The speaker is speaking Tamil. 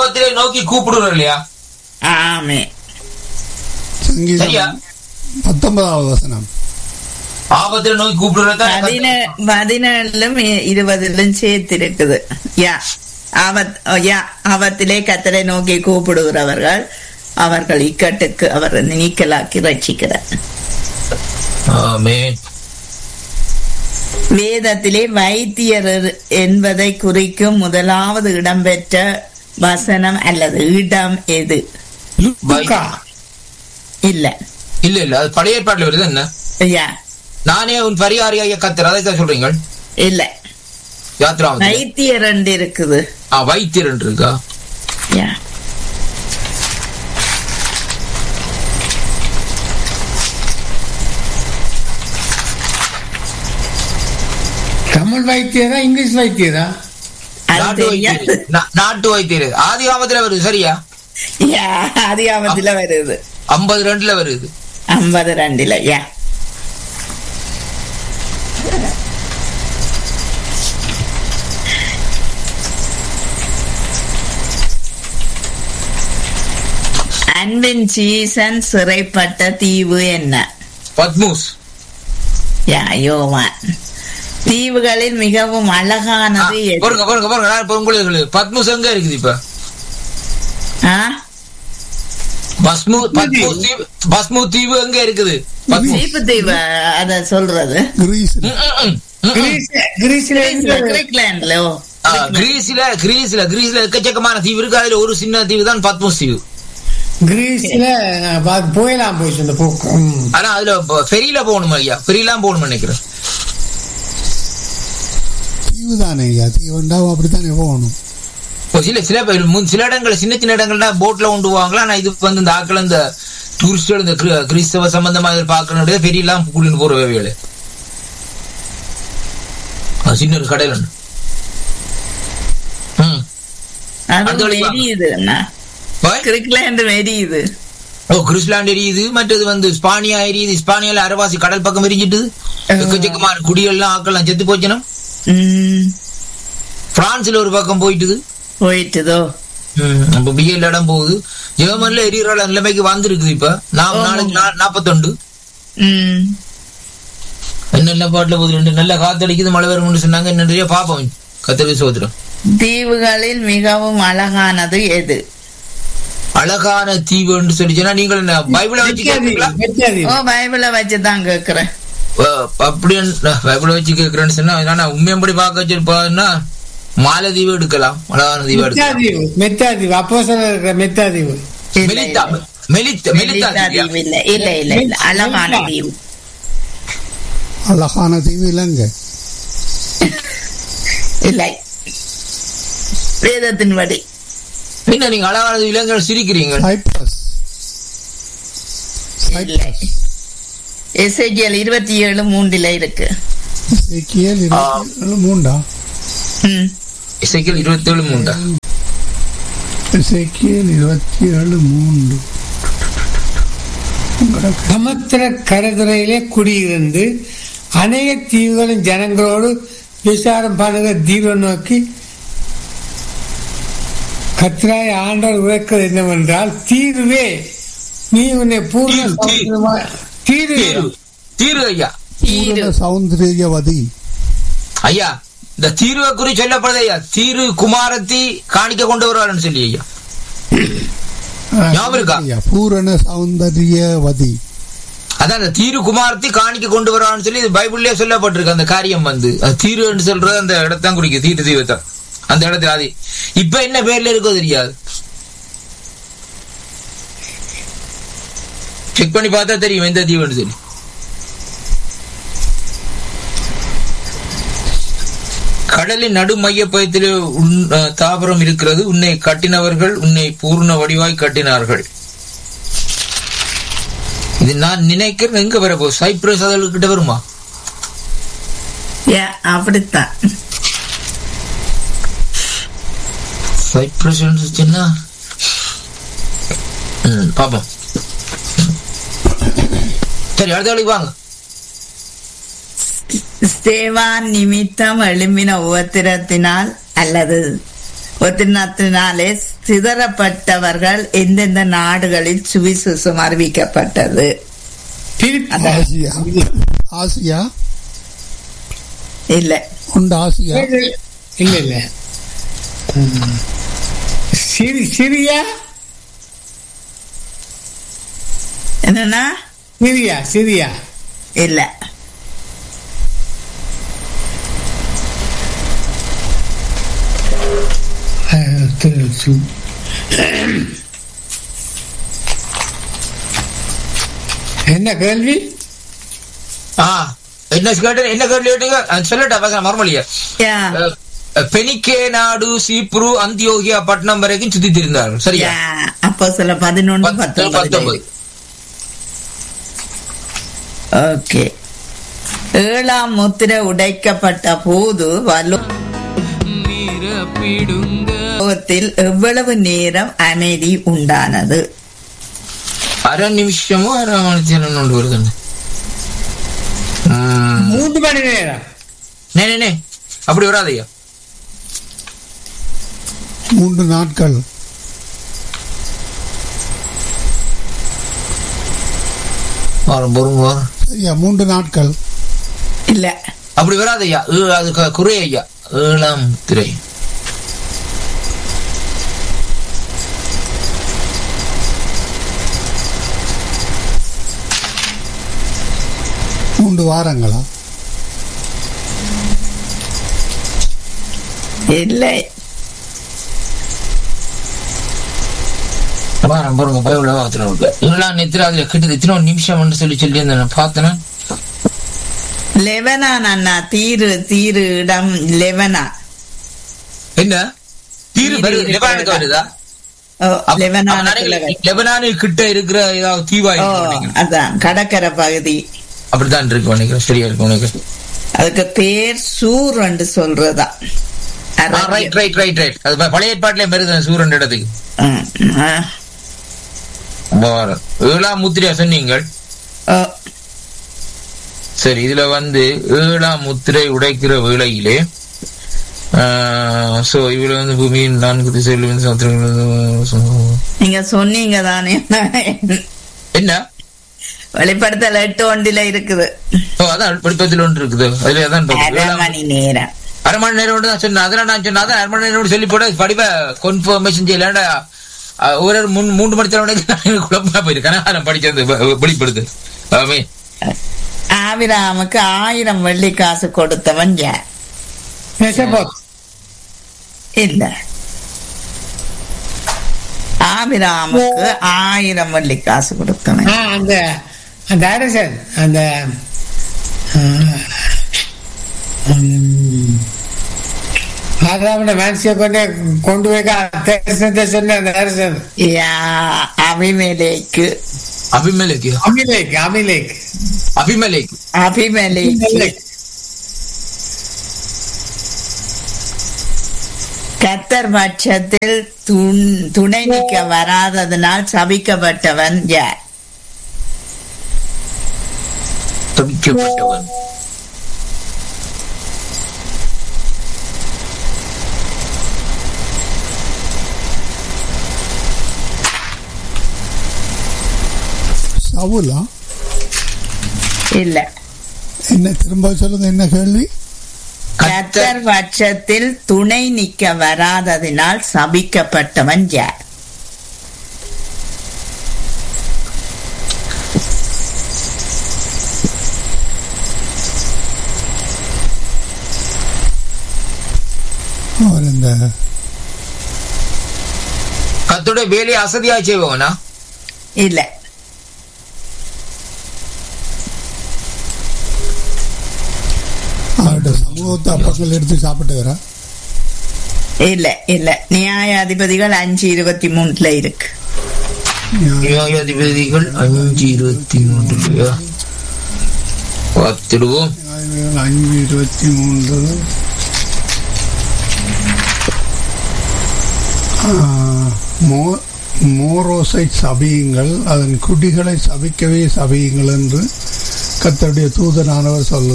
ஆபத்திலே நோக்கி கூப்பிடுறோம் இல்லையா ஆமே சரியா? சங்கீதம் பத்தொன்பதாவது வசனம் ஆபத்திலே நோக்கி கூப்பிடுறதான் பதின பதினேழும் இ- இருபதிலும் சேர்த்து இருக்குது யா ஆபத் ஓ, யா ஆபத்திலே கத்தரை நோக்கி கூப்பிடுகிறவர்கள் அவர்கள் இக்கட்டுக்கு அவர் நீக்கலாக்கி ரட்சிக்கிறார் ஆமென். வேதத்திலே வைத்தியர் என்பதை குறிக்கும் முதலாவது இடம்பெற்ற வசனம் அல்லது இடம் எது லூக்கா இல்ல இல்ல இல்ல அது பழைய ஏற்பாட்டுல வருது என்ன யா நானே உன் பரிகாரியாக கத்தர் அதை தான் சொல்றீங்க இல்ல யாத்ராமத்தில் வைத்தியர் என்று இருக்குது ஆ வைத்தியர் இருக்கா யா தமிழ் வைத்தியரா இங்கிலீஷ் வைத்தியரா அது நாட்டு தெரியாது வைத்தியர் நா- நாட்டு வைத்தியர் ஆதி காமத்துல வருது சரியா யா அதிகாமத்துல வருது ஐம்பது ரெண்டுல வருது ஐம்பது ரெண்டுல யா அன்பின் சீசன் சிறைப்பட்ட தீவு என்ன பத்மூஸ் யா யோவான் தீவுகளில் மிகவும் ஆ, அழகானது எது பாருங்க பாருங்க பாருங்க நான் இப்ப உங்களுக்கு சொல்லுது. பத்மூஸ் எங்க இருக்குது இப்ப ஆ? பஸ்மு பத்மூஸ் தீவு பஸ்மு தீவு எங்க இருக்குது பத்மூஸ் சீப்பு தீவு அத சொல்றது கிரீஸ் ம், ம், ம், ம். கிரீஸ் கிரீஸ்ல கிரீக்ல- கிரீக்லாண்ட்ல ஓ ஆ, கிரீஸ்ல கிரீஸ்ல கிரீஸ்ல எக்கச்சக்கமான தீவு இருக்கு அதுல ஒரு சின்ன தீவு தான் பத்மூஸ் தீவு கிரீஸ்ல நான் பார்த்து போயலாம் போயிடுச்சு அந்த போக்கு ம். ஆனா அதுல ஃபெரியில போகணும் ஐயா ஃபெரிலாம் போகணும் நினைக்கிறேன் தீவு தானே ஐயா தீவுண்டா அப்படித்தானே போகணும் இப்போ சில சில பேர் முன் சில இடங்கள் சின்ன சின்ன இடங்கள்னா போட்ல கொண்டு போவாங்களா ஆனா இது வந்து இந்த ஆட்கள் இந்த டூரிஸ்டர் இந்த கிரி- கிறிஸ்தவ சம்பந்தமா இதில் பார்க்கணும் ஃபெரியெல்லாம் கூட்டின்னு போற வேலைகள் அது சின்ன ஒரு கடையில் ஒண்ணு. ம் அது அடுத்த வழி வா. எரியுது அண்ணா போய். கிரிக்லாண்ட் எரியுது ஓ கிறிஸ்லாண்ட் எரியுது மற்றது வந்து ஸ்பானியா எரியுது ஸ்பானியால அரவாசி கடல் பக்கம் எரிஞ்சிட்டு எக்கச்சக்கமான குடிகள்லாம் ஆக்கெல்லாம் செத்து போச்சுனா ம், பிரான்ஸ்ல ஒரு பக்கம் போயிட்டுது போயிட்டுதோ அப்ப பிஎல் இடம் போகுது ஜெர்மன்ல எரியிற நிலைமைக்கு வந்திருக்குது இப்ப நான் நாளைக்கு நா- நாப்பத்தொண்டு ம், என்னென்ன பாட்டுல போகுது ரெண்டு நல்ல காத்தடிக்குது மழை வரும்னு சொன்னாங்க நிறைய பாப்போம் கத்தரி சோதரம் தீவுகளில் மிகவும் அழகானது எது அழகான தீவுன்னு சொல்லிச்சுன்னா நீங்கள் என்ன பைபிளை வச்சு கேட்குறீங்களா வெற்றியாதீவு. ஓ பைபிளை வச்சுதான் கேக்குறேன் அப்படி பைபிளை வச்சு கேட்கிறேன்னு சொன்னா நான் உண்மையம்படி பார்க்க வச்சிருப்பான்னா மாலதீவு எடுக்கலாம் அழகான தீவு எடுக்கலாம் மெத்தாதீவு மெத்தாதீவு அப்போ இருக்கிற மெத்தாதீவு இல்ல, மெலித்தா இல்ல. மெலித்த மெலித்தா மெலிதா தீவியா? தீவு இல்ல இல்ல இல்ல இல்ல அழகான மெலிதா. தீவு அழகான தீவு இலங்கை இல்லை வேதத்தின்படி என்ன நீங்க அழகான இளைஞர்கள் சிரிக்கிறீங்க சைப்ரஸ் இல்லை எஸ்ஐஜிஎல் இருபத்தி ஏழு மூன்றுல இருக்கு இசைக்கியல் இருபத்தி ஏழு மூண்டா ம். இசைக்கல் இருபத்தி ஏழு மூண்டா இசைக்கியல் இருபத்தி ஏழு மூன்று சமுத்திர கடற்கரையிலே குடியிருந்து அநேக தீவுகளின் ஜனங்களோடு விசாரம் பண்ணுகிற தீவை நோக்கி கத்ராய் ஆண்டவர் உரைக்கிறது என்னவென்றால் தீர்வே நீ உன்னை பூர்ண தீரு, தீரு. சமுத்திரமா- தீர்வே தீரு தீரு ஐயா பூரண சௌந்தரியவதி ஐயா இந்த தீர்வை குறி சொல்லப்படுது ஐயா தீரு குமாரத்தி காணிக்க கொண்டு வருவாருன்னு சொல்லி ஐயா ஞாபகம் இருக்கா? ஐயா, பூரண சௌந்தரியவதி அதான் அந்த தீரு குமாரத்தி காணிக்க கொண்டு வருவான்னு சொல்லி இது பைபிள்லயே சொல்லப்பட்டிருக்கு அந்த காரியம் வந்து அது தீருன்னு சொல்றது அந்த இடத்தான் குறிக்கும் தீரு தீவத்தை அந்த இடத்துல அது இப்ப என்ன பேர்ல இருக்கோ தெரியாது செக் பண்ணி பார்த்தா தெரியும் எந்த தீவுன்னு சொல்லி கடலின் நடு மையப்பயத்திலே உன் அஹ், தாவரம் இருக்கிறது உன்னை கட்டினவர்கள் உன்னை பூர்ண வடிவாய் கட்டினார்கள் இது நான் நினைக்கிறேன் எங்க வரப்போ சைப்ரஸ் அதற்கு வருமா ஏ, அப்படித்தான் சைப்ரஸ் சொன்னா ம், பாப்போம் சரி அடுத்த வேலைக்கு வாங்க ஸ்தேவான் நிமித்தம் எழும்பின உபத்திரத்தினால் அல்லது உபத்திரத்தினாலே சிதறப்பட்டவர்கள் எந்தெந்த நாடுகளில் சுவிசேஷம் அறிவிக்கப்பட்டது திருப்பி ஆசியா ஆசியா இல்ல உண்டு ஆசியா இல்ல இல்ல ம். சிரி சிரியா என்னன்னா சிரியா சிரியா இல்ல அஹ், திரு- சு- என்ன கேள்வி ஆ என்ன கேட்டு என்ன கேள்வி கேட்டீங்க அது சொல்லட்டா பசங்க மறுமொழியா யா பெனிக்கே நாடு சீப்ரு அந்தியோகியா பட்டணம் வரைக்கும் சுத்தி திருந்தார்கள் சரியா யா அப்போ சில பதினொன்று பத்து- பத்தொன்பது பத்தொன்பது ஓகே ஏழாம் முத்திரை உடைக்கப்பட்ட போது வலுவத்தில் எவ்வளவு நேரம் அமைதி உண்டானது அரை நிமிஷமோ அரை மணி ஒன்று வருதுன்னு ம். மூன்று மணி நேரம் நே நே, நே அப்படி வராதையா மூன்று நாட்கள் வரும் பொறுங்க வரும். சரியா மூன்று நாட்கள் இல்ல அப்படி வராதையா ஏ- அது க- குறை ஐயா ஏழாம் திரை மூன்று வாரங்களா இல்லை வாரம் பாருங்க பைபிள் வார்த்தை இருக்கு ஏழாம் நேத்திர அதுல கிட்ட எத்தனை நிமிஷம் சொல்லி சொல்லி இருந்தேன் பார்த்தேன்னா லெவனான் அண்ணா தீரு தீரு இடம் லெவனா என்ன தீரு தீரு வருது லெபனானுக்கு வருதா ஓ, அப்ப- லெபனான் அப்ப நினைக்கிறேன், லெபனானு கிட்ட இருக்கிற ஏதாவது தீவா ஓ இருக்கு நினைக்கிறேன். அதான் கடற்கரை பகுதி அப்படித்தான் இருக்கு நினைக்கிறேன் சரியா இருக்கு நினைக்கிறேன் அதுக்கு பேர் சூர் என்று சொல்றதா ரைட் ரைட் ரைட் ரைட் அது ப- பழைய ஏற்பாட்டிலே வருது சூரன் இடத்துக்கு ம், ஆ. வாரம். ஏழாம் முத்திரையா சொன்னீங்கள் ஓ, சரி இதுல வந்து ஏழாம் முத்திரை உடைக்கிற வேளையிலே சோ இவள வந்து பூமியின் நான்கு திசையில் வந்து சமுத்திரங்கள் நீங்க சொன்னீங்க தானே என்ன வெளிப்படுத்தல் எட்டு ஒன்றில இருக்குது ஓ அதான் படிப்பத்தில் ஒன்று இருக்குது அதுல அதான் பாருங்க. அரை ஏழாம் மணி நேரம் அரை மணி நேரம் தான் சொன்னேன் அதெல்லாம் நான் சொன்னேன் அதான் அரை மணி நேரம் சொல்லி போட படிப்ப கன்ஃபர்மேஷன் செய்யலாண்டா ஒரு ஒரு மூணு மூன்று மணி நேரம் குழப்பமா போயிருக்கேன் நான் படிச்சது வ- வெளிப்படுது ஆமே ஆபிராமுக்கு ஆயிரம் வெள்ளி காசு கொடுத்தவன் யார் மெசபோத் இல்ல ஆபிராமுக்கு ஆயிரம் வெள்ளி காசு கொடுத்தவன் ஆ, அந்த அந்த அரசன் அந்த ஆ, ம், ஆதாமோட மனசிய கொண்டு கொண்டு போய் தரிசனத்தை சொன்ன அந்த அரசன் யா அபிமேலேக்கு அபிமலேக்கு அமிலேக் அமிலேக் அபிமலேக்கு அபிமேலேக்கு கத்தர் பட்சத்தில் துண்- துணை நிற்க வராததனால் சபிக்கப்பட்டவன் யார் தவிக்கப்பட்டவன் சவுலா இல்ல என்ன திரும்ப சொல்லுங்க என்ன கேள்வி கத்தர் பட்சத்தில் துணை நிற்க வராததினால் சபிக்கப்பட்டவன் யார் அவர் இந்த கத்தோட வேலையை அசதியா செய்வவனா இல்ல அவருடைய சமூகத்தை அப்பங்கள் எடுத்து சாப்பிட்டுக்கிறா இல்ல இல்ல நியாயாதிபதிகள் அஞ்சு இருபத்தி மூணுல இருக்கு நியாயாதிபதிகள் அஞ்சு இருபத்தி மூன்று பார்த்துடுவோம் அஞ்சு இருபத்தி மூன்று ஆ, மோ- மோரோசை சபியுங்கள் அதன் குடிகளை சபிக்கவே சபியுங்கள் என்று கர்த்தருடைய தூதனானவர் சொல்ல